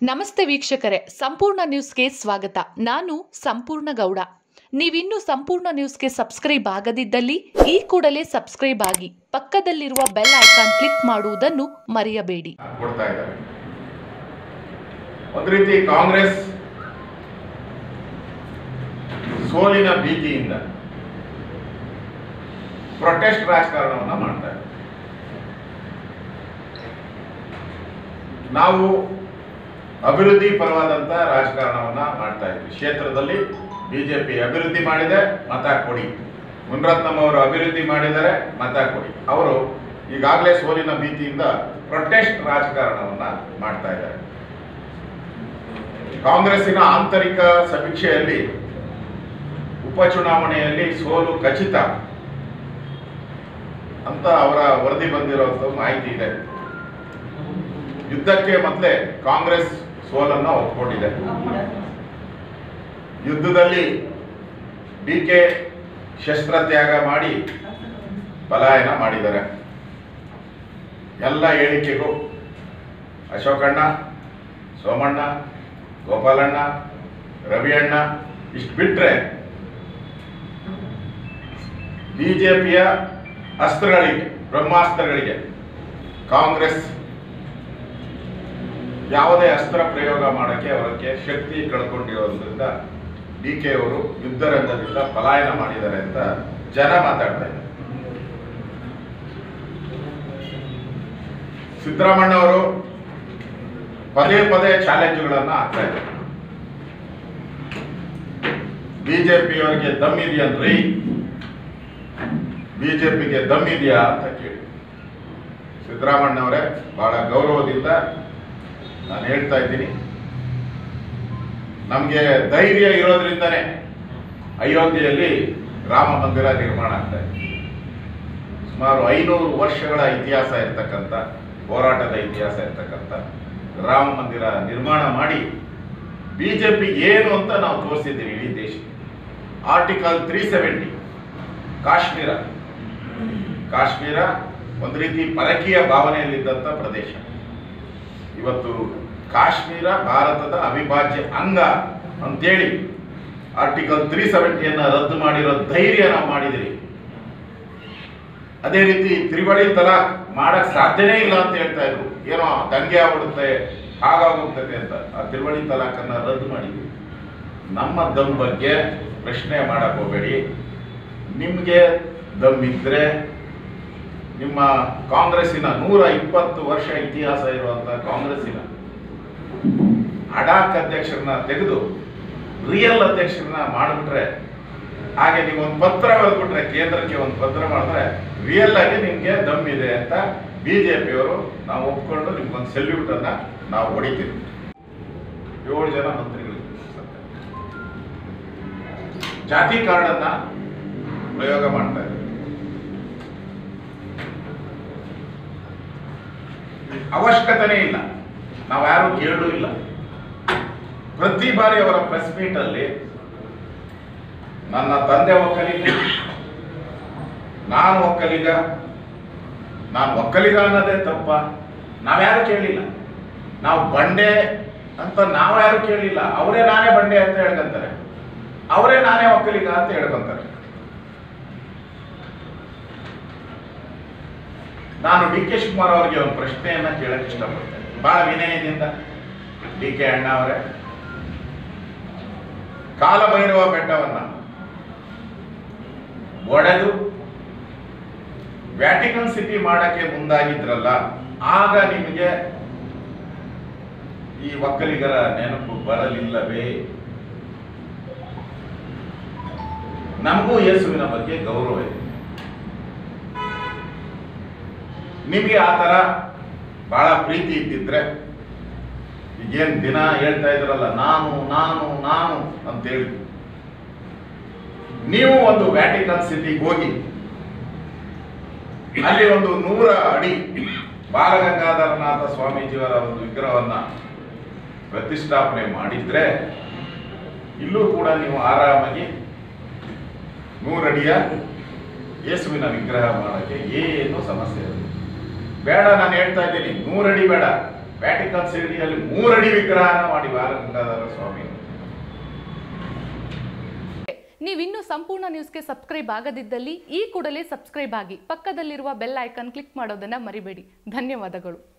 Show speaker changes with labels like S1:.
S1: ನಮಸ್ತೆ ವೀಕ್ಷಕರೇ ಸಂಪೂರ್ಣ ನ್ಯೂಸ್ಗೆ ಸ್ವಾಗತ ನಾನು ಸಂಪೂರ್ಣ ಗೌಡ ನೀವಿನ್ನೂ ಸಂಪೂರ್ಣ ನ್ಯೂಸ್ಗೆ ಸಬ್ಸ್ಕ್ರೈಬ್ ಆಗದಿದ್ದಲ್ಲಿ ಈ ಕೂಡಲೇ ಸಬ್ಸ್ಕ್ರೈಬ್ ಆಗಿ ಪಕ್ಕದಲ್ಲಿರುವ ಬೆಲ್ ಐಕಾನ್ ಕ್ಲಿಕ್ ಮಾಡುವುದನ್ನು ಮರೆಯಬೇಡಿ
S2: ಕೊಡ್ತಾ ಇದ್ದಾರೆ ಒಂದು ರೀತಿ ಕಾಂಗ್ರೆಸ್ ಸೋಲಿನ ಭೀತಿಯಿಂದ ಪ್ರೊಟೆಸ್ಟ್ ರಾಜಕಾರಣವನ್ನ ಮಾಡ್ತಾ ಇದೆ ನಾವು ಅಭಿವೃದ್ಧಿ ಪರವಾದಂತ ರಾಜಕಾರಣವನ್ನ ಮಾಡ್ತಾ ಇದ್ವಿ ಕ್ಷೇತ್ರದಲ್ಲಿ ಬಿಜೆಪಿ ಅಭಿವೃದ್ಧಿ ಮಾಡಿದೆ ಮತ ಕೊಡಿ ಮುನ್ರತ್ನಂ ಅವರು ಅಭಿವೃದ್ಧಿ ಮಾಡಿದರೆ ಮತ ಕೊಡಿ ಅವರು ಈಗಾಗಲೇ ಸೋಲಿನ ಭೀತಿಯಿಂದ ಪ್ರೊಟೆಸ್ಟ್ ರಾಜಕಾರಣವನ್ನ ಮಾಡ್ತಾ ಇದ್ದಾರೆ ಕಾಂಗ್ರೆಸ್ಸಿನ ಆಂತರಿಕ ಸಮೀಕ್ಷೆಯಲ್ಲಿ ಉಪಚುನಾವಣೆಯಲ್ಲಿ ಸೋಲು ಖಚಿತ ಅಂತ ಅವರ ವರದಿ ಬಂದಿರುವಂತ ಮಾಹಿತಿ ಇದೆ ಯುದ್ಧಕ್ಕೆ ಮೊದಲೇ ಕಾಂಗ್ರೆಸ್ ಸೋಲನ್ನ ಒಪ್ಕೊಂಡಿದೆ ಯುದ್ಧದಲ್ಲಿ ಡಿ ಕೆ ಶಸ್ತ್ರತ್ಯಾಗ ಮಾಡಿ ಪಲಾಯನ ಮಾಡಿದ್ದಾರೆ ಎಲ್ಲ ಹೇಳಿಕೆಗೂ ಅಶೋಕಣ್ಣ ಸೋಮಣ್ಣ ಗೋಪಾಲಣ್ಣ ರವಿಯಣ್ಣ ಇಷ್ಟು ಬಿಟ್ರೆ ಬಿಜೆಪಿಯ ಅಸ್ತ್ರಗಳಿಗೆ ಬ್ರಹ್ಮಾಸ್ತ್ರಗಳಿಗೆ ಕಾಂಗ್ರೆಸ್ ಯಾವುದೇ ಅಸ್ತ್ರ ಪ್ರಯೋಗ ಮಾಡಕ್ಕೆ ಅವರಿಗೆ ಶಕ್ತಿ ಕಳ್ಕೊಂಡಿರೋದ್ರಿಂದ ಡಿ ಕೆ ಅವರು ಯುದ್ಧ ರಂಗದಿಂದ ಪಲಾಯನ ಮಾಡಿದ್ದಾರೆ ಅಂತ ಜನ ಮಾತಾಡ್ತಾ ಇದ್ದಾರೆ ಸಿದ್ದರಾಮಣ್ಣ ಅವರು ಪದೇ ಪದೇ ಚಾಲೆಂಜ್ಗಳನ್ನ ಹಾಕ್ತಾ ಇದ್ದಾರೆ ಬಿಜೆಪಿಯವರಿಗೆ ದಮ್ ಇದೆಯನ್ರಿ ಬಿಜೆಪಿಗೆ ದಮ್ ಇದೆಯಾ ಅಂತ ಕೇಳಿ ಸಿದ್ದರಾಮಣ್ಣ ಅವರೇ ಬಹಳ ಗೌರವದಿಂದ ನಾನು ಹೇಳ್ತಾ ಇದ್ದೀನಿ ನಮಗೆ ಧೈರ್ಯ ಇರೋದ್ರಿಂದನೇ ಅಯೋಧ್ಯೆಯಲ್ಲಿ ರಾಮ ಮಂದಿರ ನಿರ್ಮಾಣ ಆಗ್ತಾ ಇದೆ ಸುಮಾರು ಐನೂರು ವರ್ಷಗಳ ಇತಿಹಾಸ ಇರ್ತಕ್ಕಂಥ ಹೋರಾಟದ ಇತಿಹಾಸ ಇರ್ತಕ್ಕಂಥ ರಾಮ ಮಂದಿರ ನಿರ್ಮಾಣ ಮಾಡಿ ಬಿಜೆಪಿ ಏನು ಅಂತ ನಾವು ತೋರಿಸಿದ್ದೀವಿ ಇಡೀ ದೇಶಕ್ಕೆ article three seventy Kashmir Kashmir ಒಂದು ರೀತಿ ಪರಕೀಯ ಭಾವನೆಯಲ್ಲಿದ್ದಂಥ ಪ್ರದೇಶ ಇವತ್ತು ಕಾಶ್ಮೀರ ಭಾರತದ ಅವಿಭಾಜ್ಯ ಅಂಗ ಅಂತೇಳಿ ಆರ್ಟಿಕಲ್ ತ್ರೀ ಸೆವೆಂಟಿಯನ್ನ ರದ್ದು ಮಾಡಿರೋ ಧೈರ್ಯ ನಾವು ಮಾಡಿದಿರಿ ಅದೇ ರೀತಿ ತ್ರಿವಳಿ ತಲಾಕ್ ಮಾಡಕ್ ಸಾಧ್ಯನೇ ಇಲ್ಲ ಅಂತ ಹೇಳ್ತಾ ಇದ್ರು ಏನೋ ದಂಗೆ ಆಗ್ಬಿಡುತ್ತೆ ಹಾಗಾಗೋಗ್ತದೆ ಅಂತ ಆ ತ್ರಿವಳಿ ತಲಾಖನ್ನ ರದ್ದು ಮಾಡಿದ್ವಿ ನಮ್ಮ ದಮ್ ಬಗ್ಗೆ ಪ್ರಶ್ನೆ ಮಾಡಕ್ ಹೋಗಬೇಡಿ ನಿಮ್ಗೆ ದಮ್ ಇದ್ರೆ ನಿಮ್ಮ ಕಾಂಗ್ರೆಸ್ಸಿನ ನೂರ ಇಪ್ಪತ್ತು ವರ್ಷ ಇತಿಹಾಸ ಇರುವಂತ ಕಾಂಗ್ರೆಸ್ಸಿನ ಅಡಾಕ್ ಅಧ್ಯಕ್ಷರನ್ನ ತೆಗೆದು ರಿಯಲ್ ಅಧ್ಯಕ್ಷರನ್ನ ಮಾಡಿಬಿಟ್ರೆ ಹಾಗೆ ನೀವು ಒಂದು ಪತ್ರ ಬರೆದ್ಬಿಟ್ರೆ ಕೇಂದ್ರಕ್ಕೆ ಒಂದು ಪತ್ರ ಮಾಡಿದ್ರೆ ರಿಯಲ್ ಆಗಿ ನಿಮ್ಗೆ ದಮ್ ಇದೆ ಅಂತ ಬಿಜೆಪಿಯವರು ನಾವು ಒಪ್ಕೊಂಡು ನಿಮ್ಗೊಂದು ಸೆಲ್ಯೂಟ್ ಅನ್ನ ನಾವು ಹೊಡಿತೀವಿ ಏಳು ಜನ ಮಂತ್ರಿಗಳು ಜಾತಿ ಕಾರ್ಡ್ ಅನ್ನ ಪ್ರಯೋಗ ಮಾಡ್ತಾ ಇದ್ದಾರೆ ಅವಶ್ಯಕತೆನೇ ಇಲ್ಲ ನಾವು ಯಾರು ಕೇಳೂ ಇಲ್ಲ ಪ್ರತಿ ಬಾರಿ ಅವರ ಪ್ರೆಸ್ ಮೀಟ್ ಅಲ್ಲಿ ನನ್ನ ತಂದೆ ಒಕ್ಕಲಿಗ ನಾನು ಒಕ್ಕಲಿಗ ನಾನು ಒಕ್ಕಲಿಗ ಅನ್ನೋದೇ ತಪ್ಪ ನಾವ್ಯಾರು ಕೇಳಿಲ್ಲ ನಾವು ಬಂಡೆ ಅಂತ ನಾವು ಯಾರು ಕೇಳಿಲ್ಲ ಅವರೇ ನಾನೇ ಬಂಡೆ ಅಂತ ಹೇಳ್ಕೊಂತಾರೆ ಅವರೇ ನಾನೇ ಒಕ್ಕಲಿಗ ಅಂತ ಹೇಳ್ಕೊಂತಾರೆ ನಾನು ಡಿ ಕೆ ಶಿವಕುಮಾರ್ ಅವರಿಗೆ ಒಂದು ಪ್ರಶ್ನೆಯನ್ನ ಕೇಳಕ್ ಇಷ್ಟಪಡ್ತೇನೆ ಬಹಳ ವಿನಯದಿಂದ ಡಿ ಕೆ ಅಣ್ಣ ಅವರೇ ಕಾಲಭೈರವ ಬೆಟ್ಟವನ್ನ ಒಡೆದು ವ್ಯಾಟಿಕನ್ ಸಿಟಿ ಮಾಡಕ್ಕೆ ಮುಂದಾಗಿದ್ರಲ್ಲ ಆಗ ನಿಮಗೆ ಈ ಒಕ್ಕಲಿಗರ ನೆನಪು ಬರಲಿಲ್ಲವೇ ನಮಗೂ ಯೇಸುವಿನ ಬಗ್ಗೆ ಗೌರವ ಇದೆ ನಿಮಗೆ ಆ ಥರ ಬಹಳ ಪ್ರೀತಿ ಇದ್ದಿದ್ರೆ ಈಗೇನ್ ದಿನ ಹೇಳ್ತಾ ಇದ್ರಲ್ಲ ನಾನು ನಾನು ನಾನು ಅಂತ ಹೇಳಿ ನೀವು ಒಂದು ವ್ಯಾಟಿಕನ್ ಸಿಟಿಗೆ ಹೋಗಿ ಅಲ್ಲಿ ಒಂದು ನೂರ ಅಡಿ ಬಾಲಗಂಗಾಧರನಾಥ ಸ್ವಾಮೀಜಿಯವರ ಒಂದು ವಿಗ್ರಹವನ್ನ ಪ್ರತಿಷ್ಠಾಪನೆ ಮಾಡಿದ್ರೆ ಇಲ್ಲೂ ಕೂಡ ನೀವು ಆರಾಮಾಗಿ ನೂರಡಿಯ ಯೇಸುವಿನ ವಿಗ್ರಹ ಮಾಡಕ್ಕೆ ಏನು ಸಮಸ್ಯೆ ಇಲ್ಲ ಬೇಡ ನಾನು ಹೇಳ್ತಾ ಇದ್ದೀನಿ ನೂರಡಿ ಬೇಡ ವ್ಯಾಟಿಕನ್ ಸಿಟಿಯಲ್ಲಿ ಮೂರಡಿ ವಿಗ್ರಹನ ಮಾಡಿ ಬಾಲಗಂಗಾಧರ ಸ್ವಾಮಿ
S1: ನೀವಿನ್ನೂ ಸಂಪೂರ್ಣ ನ್ಯೂಸ್ಗೆ ಸಬ್ಸ್ಕ್ರೈಬ್ ಆಗದಿದ್ದಲ್ಲಿ ಈ ಕೂಡಲೇ ಸಬ್ಸ್ಕ್ರೈಬ್ ಆಗಿ ಪಕ್ಕದಲ್ಲಿರುವ ಬೆಲ್ ಐಕಾನ್ ಕ್ಲಿಕ್ ಮಾಡೋದನ್ನ ಮರಿಬೇಡಿ ಧನ್ಯವಾದಗಳು